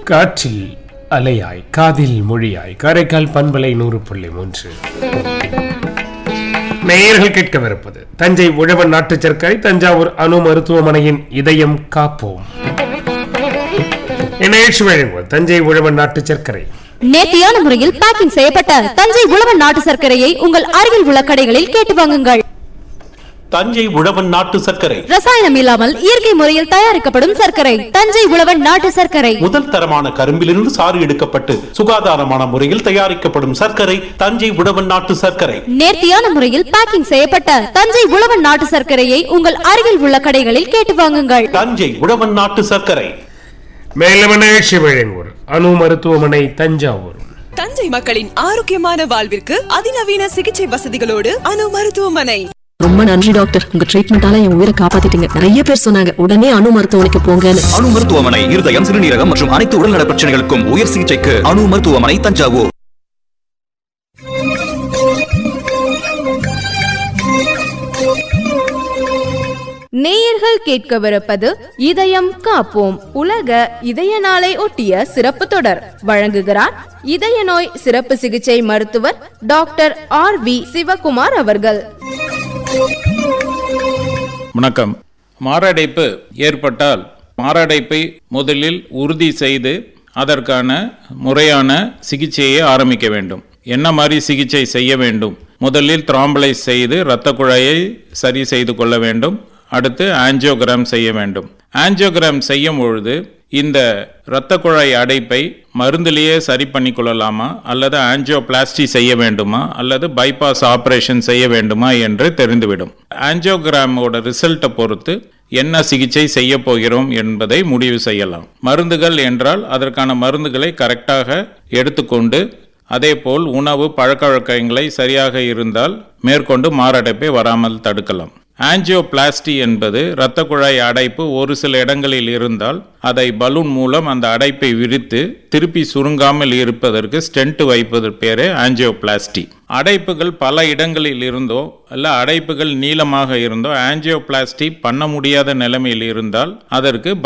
காற்றில் அலையாய் காதில் மொழியாய் காரைக்கால் பண்பலை நூறு புள்ளி மூன்று நேயர்கள் கேட்கவிருப்பது தஞ்சை உழவன் நாட்டு சர்க்கரை தஞ்சாவூர் அணு மருத்துவமனையின் இதயம் காப்போம் இந்நிகழ்ச்சி வழங்குவது தஞ்சை உழவன் நாட்டு சர்க்கரை நேர்த்தியான முறையில் பேக்கிங் செய்யப்பட்ட தஞ்சை உழவன் நாட்டு சர்க்கரையை உங்கள் அருகில் உள்ள கடைகளில் கேட்டு வாங்குங்கள் தஞ்சை உழவன் நாட்டு சர்க்கரை ரசாயனம் இல்லாமல் இயற்கை முறையில் தயாரிக்கப்படும் சர்க்கரை தஞ்சை உழவன் நாட்டு சர்க்கரை முதல் தரமான கரும்பிலிருந்து சாறு எடுக்கப்பட்டு சுகாதாரமான முறையில் தயாரிக்கப்படும் சர்க்கரை தஞ்சை உழவன் நாட்டு சர்க்கரை நேர்த்தியான முறையில் பேக்கிங் செய்யப்பட்ட தஞ்சை உழவன் நாட்டு சர்க்கரையை உங்கள் அருகில் உள்ள கடைகளில் கேட்டு வாங்குங்கள் தஞ்சை உழவன் நாட்டு சர்க்கரை மேலும் நிகழ்ச்சி வழங்குவோர் அணு மருத்துவமனை தஞ்சாவூர் தஞ்சை மக்களின் ஆரோக்கியமான வாழ்விற்கு அதிநவீன சிகிச்சை வசதிகளோடு அணு மருத்துவமனை ரொம்ப நன்றி டாக்டர் உங்க ட்ரீட்மெண்டால என் உயிரை காப்பாத்திட்டீங்க நிறைய பேர் சொன்னாங்க உடனே அணு மருத்துவமனைக்கு போங்கன்னு அணு மருத்துவமனை இருதயம் சிறுநீரகம் மற்றும் அனைத்து உடல்நல பிரச்சனைகளுக்கும் உயர் சிகிச்சைக்கு அணு மருத்துவமனை தஞ்சாவூர் நேயர்கள் கேட்கவிருப்பது இதயம் காப்போம் உலக இதய நாளை ஒட்டிய சிறப்பு தொடர் வழங்குகிறார் இதய நோய் சிறப்பு சிகிச்சை மருத்துவர் டாக்டர் ஆர் வி சிவகுமார் அவர்கள் வணக்கம் மாரடைப்பு ஏற்பட்டால் மாரடைப்பை முதலில் உறுதி செய்து அதற்கான முறையான சிகிச்சையை ஆரம்பிக்க வேண்டும் என்ன மாதிரி சிகிச்சை செய்ய வேண்டும் முதலில் த்ராம்பலைஸ் செய்து இரத்த குழாயை சரி செய்து கொள்ள வேண்டும் அடுத்து ஆஞ்சியோகிராம் செய்ய வேண்டும் ஆஞ்சியோகிராம் செய்யும் பொழுது இந்த இரத்த குழாய் அடைப்பை மருந்திலேயே சரி பண்ணி கொள்ளலாமா அல்லது ஆஞ்சியோபிளாஸ்டி செய்ய வேண்டுமா அல்லது பைபாஸ் ஆபரேஷன் செய்ய வேண்டுமா என்று தெரிந்துவிடும் ஆஞ்சியோகிராமோட ரிசல்ட்டை பொறுத்து என்ன சிகிச்சை செய்ய போகிறோம் என்பதை முடிவு செய்யலாம் மருந்துகள் என்றால் அதற்கான மருந்துகளை கரெக்டாக எடுத்துக்கொண்டு அதேபோல் உணவு பழக்கவழக்கங்களை சரியாக இருந்தால் மேற்கொண்டு மாரடைப்பை வராமல் தடுக்கலாம் ஆஞ்சியோபிளாஸ்டி என்பது இரத்த குழாய் அடைப்பு ஒரு சில இடங்களில் இருந்தால் அதை பலூன் மூலம் அந்த அடைப்பை விரித்து திருப்பி சுருங்காமல் இருப்பதற்கு ஸ்டென்ட் வைப்பது பேரே ஆஞ்சியோபிளாஸ்டி அடைப்புகள் பல இடங்களில் இருந்தோ அல்ல அடைப்புகள் நீளமாக இருந்தோ ஆஞ்சியோபிளாஸ்டி பண்ண முடியாத நிலைமையில் இருந்தால் அதற்கு